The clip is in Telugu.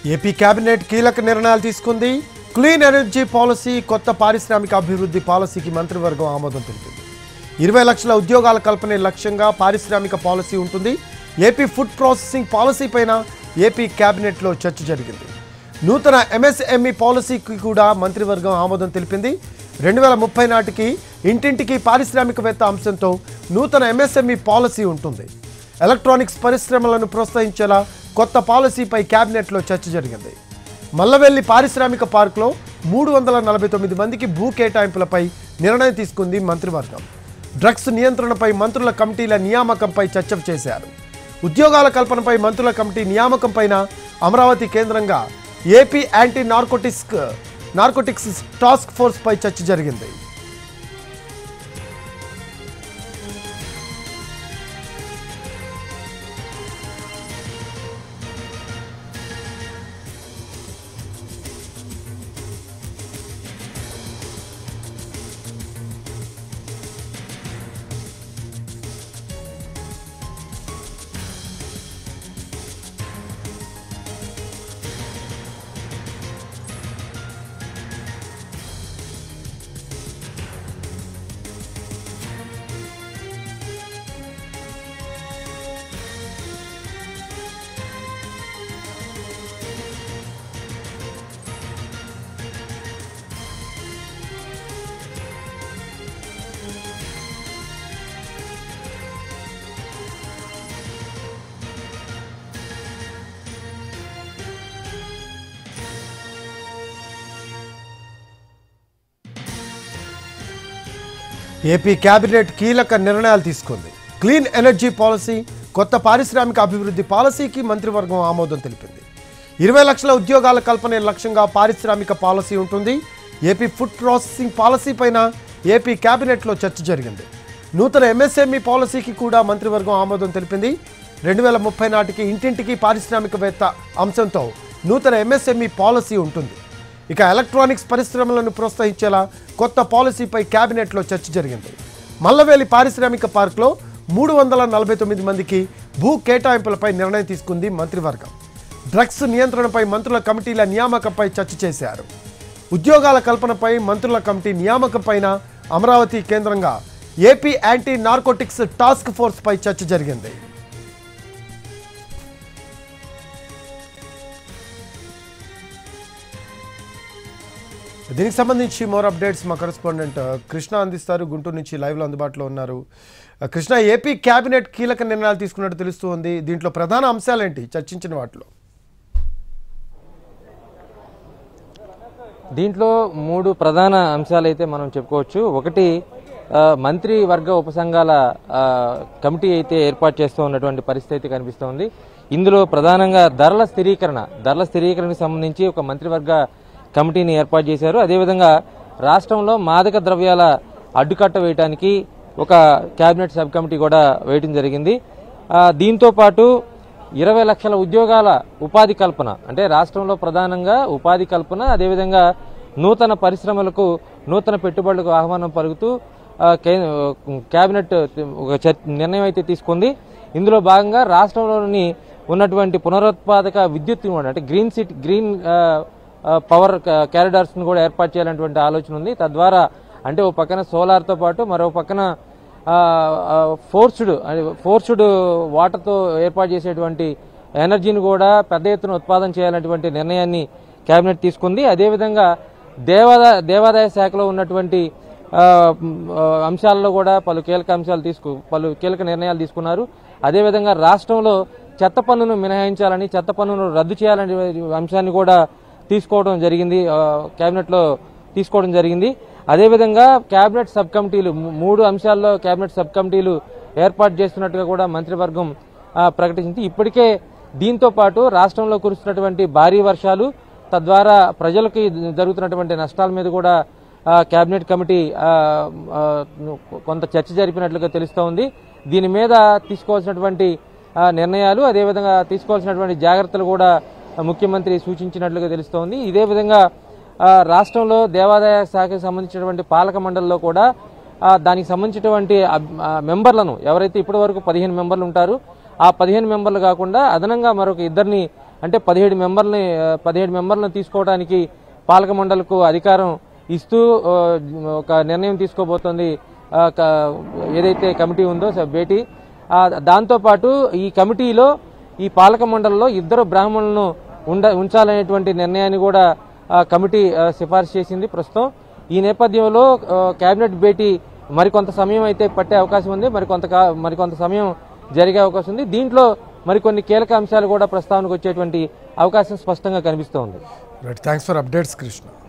ఏపీ కేబినెట్ కీలక నిర్ణయాలు తీసుకుంది క్లీన్ ఎనర్జీ పాలసీ కొత్త పారిశ్రామిక అభివృద్ధి పాలసీకి మంత్రివర్గం ఆమోదం తెలిపింది ఇరవై లక్షల ఉద్యోగాల కల్పనే లక్ష్యంగా పారిశ్రామిక పాలసీ ఉంటుంది ఏపీ ఫుడ్ ప్రాసెసింగ్ పాలసీ పైన ఏపీ కేబినెట్లో చర్చ జరిగింది నూతన ఎంఎస్ఎంఈ పాలసీకి కూడా మంత్రివర్గం ఆమోదం తెలిపింది రెండు వేల ముప్పై నాటికి ఇంటింటికి పారిశ్రామికవేత్త అంశంతో నూతన ఎంఎస్ఎంఈ పాలసీ ఉంటుంది ఎలక్ట్రానిక్స్ పరిశ్రమలను ప్రోత్సహించేలా కొత్త పాలసీపై కేబినెట్లో చర్చ జరిగింది మల్లవెల్లి పారిశ్రామిక పార్కులో మూడు వందల నలభై తొమ్మిది మందికి భూ కేటాయింపులపై నిర్ణయం తీసుకుంది మంత్రివర్గం డ్రగ్స్ నియంత్రణపై మంత్రుల కమిటీల నియామకంపై చర్చ చేశారు ఉద్యోగాల కల్పనపై మంత్రుల కమిటీ నియామకం పైన అమరావతి కేంద్రంగా AP anti narcotics narcotics task force పై చర్చ జరిగింది ఏపీ కేబినెట్ కీలక నిర్ణయాలు తీసుకుంది క్లీన్ ఎనర్జీ పాలసీ కొత్త పారిశ్రామిక అభివృద్ధి పాలసీకి మంత్రివర్గం ఆమోదం తెలిపింది ఇరవై లక్షల ఉద్యోగాల కల్పనే లక్ష్యంగా పారిశ్రామిక పాలసీ ఉంటుంది ఏపీ ఫుడ్ ప్రాసెసింగ్ పాలసీ పైన ఏపీ కేబినెట్లో చర్చ జరిగింది నూతన ఎంఎస్ఎంఈ పాలసీకి కూడా మంత్రివర్గం ఆమోదం తెలిపింది రెండు వేల ముప్పై నాటికి ఇంటింటికి పారిశ్రామికవేత్త అంశంతో నూతన ఎంఎస్ఎంఈ పాలసీ ఉంటుంది ఇక ఎలక్ట్రానిక్స్ పరిశ్రమలను ప్రోత్సహించేలా కొత్త పాలసీపై కేబినెట్లో చర్చ జరిగింది మల్లవేలి పారిశ్రామిక పార్క్లో మూడు వందల నలభై తొమ్మిది మందికి భూ కేటాయింపులపై నిర్ణయం తీసుకుంది మంత్రివర్గం డ్రగ్స్ నియంత్రణపై మంత్రుల కమిటీల నియామకంపై చర్చ చేశారు ఉద్యోగాల కల్పనపై మంత్రుల కమిటీ నియామకం పైన అమరావతి కేంద్రంగా AP anti narcotics task force పై చర్చ జరిగింది దీనికి సంబంధించి మోర్ అప్డేట్స్ మా కరెస్పాండెంట్ కృష్ణ అందిస్తారు గుంటూరు నుంచి లైవ్లో అందుబాటులో ఉన్నారు ఆ, కృష్ణ ఏపీ కేబినెట్ కీలక నిర్ణయాలు తీసుకున్నట్టు తెలుస్తూ ఉంది దీంట్లో ప్రధాన అంశాలేంటి చర్చించిన వాటిలో దీంట్లో మూడు ప్రధాన అంశాలు అయితే మనం చెప్పుకోవచ్చు ఒకటి ఆ, మంత్రి వర్గ ఉపసంఘాల ఆ, కమిటీ అయితే ఏర్పాటు చేస్తూ ఉన్నటువంటి పరిస్థితి అయితే కనిపిస్తోంది ఇందులో ప్రధానంగా ధరల స్థిరీకరణ ధరల స్థిరీకరణకు సంబంధించి ఒక మంత్రివర్గ కమిటీని ఏర్పాటు చేశారు అదేవిధంగా రాష్ట్రంలో మాదక ద్రవ్యాల అడ్డుకట్ట వేయడానికి ఒక కేబినెట్ సబ్ కమిటీ కూడా వేయడం జరిగింది ఆ, దీంతో పాటు ఇరవై లక్షల ఉద్యోగాల ఉపాధి కల్పన అంటే రాష్ట్రంలో ప్రధానంగా ఉపాధి కల్పన అదేవిధంగా నూతన పరిశ్రమలకు నూతన పెట్టుబడులకు ఆహ్వానం పలుకుతూ ఆ, కే- కేబినెట్ ఒక చర్- నిర్ణయం అయితే తీసుకుంది ఇందులో భాగంగా రాష్ట్రంలోని ఉన్నటువంటి పునరుత్పాదక విద్యుత్ ఇవ్వండి అంటే గ్రీన్ సిటీ గ్రీన్ ఆ, ఆ, పవర్ క్యారిడార్స్ ను కూడా ఏర్పాటు చేయాలనేటువంటి ఆలోచన ఉంది తద్వారా అంటే ఓ పక్కన సోలార్తో పాటు మరో పక్కన ఫోర్స్డ్ ఫోర్స్డ్ వాటర్తో ఏర్పాటు చేసేటువంటి ఎనర్జీని కూడా పెద్ద ఎత్తున ఉత్పాదన చేయాలనేటువంటి నిర్ణయాన్ని కేబినెట్ తీసుకుంది అదేవిధంగా దేవాదాయ దేవాదాయ శాఖలో ఉన్నటువంటి ఆ, మ్, ఆ, అంశాల్లో కూడా పలు కీలక అంశాలు తీసుకు పలు కీలక నిర్ణయాలు తీసుకున్నారు అదేవిధంగా రాష్ట్రంలో చెత్త పన్నును మినహాయించాలని చెత్త పన్నును రద్దు చేయాలనే అంశాన్ని కూడా తీసుకోవడం జరిగింది ఆ, కేబినెట్లో తీసుకోవడం జరిగింది అదేవిధంగా కేబినెట్ సబ్ కమిటీలు మూ- మూడు అంశాల్లో కేబినెట్ సబ్ కమిటీలు ఏర్పాటు చేస్తున్నట్టుగా కూడా మంత్రివర్గం ఆ, ప్రకటించింది ఇప్పటికే దీంతో పాటు రాష్ట్రంలో కురుస్తున్నటువంటి భారీ వర్షాలు తద్వారా ప్రజలకి జరుగుతున్నటువంటి నష్టాల మీద కూడా ఆ, కేబినెట్ కమిటీ ఆ, ఆ, కొంత చర్చ జరిపినట్లుగా తెలుస్తోంది దీని మీద తీసుకోవాల్సినటువంటి ఆ, నిర్ణయాలు అదేవిధంగా తీసుకోవాల్సినటువంటి జాగ్రత్తలు కూడా ముఖ్యమంత్రి సూచించినట్లుగా తెలుస్తోంది ఇదే విధంగా ఆ, రాష్ట్రంలో దేవాదాయ శాఖకు సంబంధించినటువంటి పాలక మండలిలో కూడా ఆ, దానికి సంబంధించినటువంటి అబ్- ఆ, మెంబర్లను ఎవరైతే ఇప్పటి వరకు పదిహేను మెంబర్లు ఉంటారు ఆ పదిహేను మెంబర్లు కాకుండా అదనంగా మరొక ఇద్దరిని అంటే పదిహేడు మెంబర్ని ఆ, పదిహేడు మెంబర్లను తీసుకోవడానికి పాలక మండలికు అధికారం ఇస్తూ ఆ, ఒక నిర్ణయం తీసుకోబోతోంది ఆ, క- ఏదైతే కమిటీ ఉందో స- భేటీ ఆ, దాంతోపాటు ఈ కమిటీలో ఈ పాలక మండలిలో ఇద్దరు బ్రాహ్మణులను ఉండ ఉంచాలనేటువంటి నిర్ణయాన్ని కూడా ఆ, కమిటీ ఆ, సిఫార్సు చేసింది ప్రస్తుతం ఈ నేపథ్యంలో ఆ, కేబినెట్ భేటీ మరికొంత సమయం అయితే పట్టే అవకాశం ఉంది మరికొంత కా- మరికొంత సమయం జరిగే అవకాశం ఉంది దీంట్లో మరికొన్ని కీలక అంశాలు కూడా ప్రస్తావనకు వచ్చేటువంటి అవకాశం స్పష్టంగా కనిపిస్తోంది right thanks for updates Krishna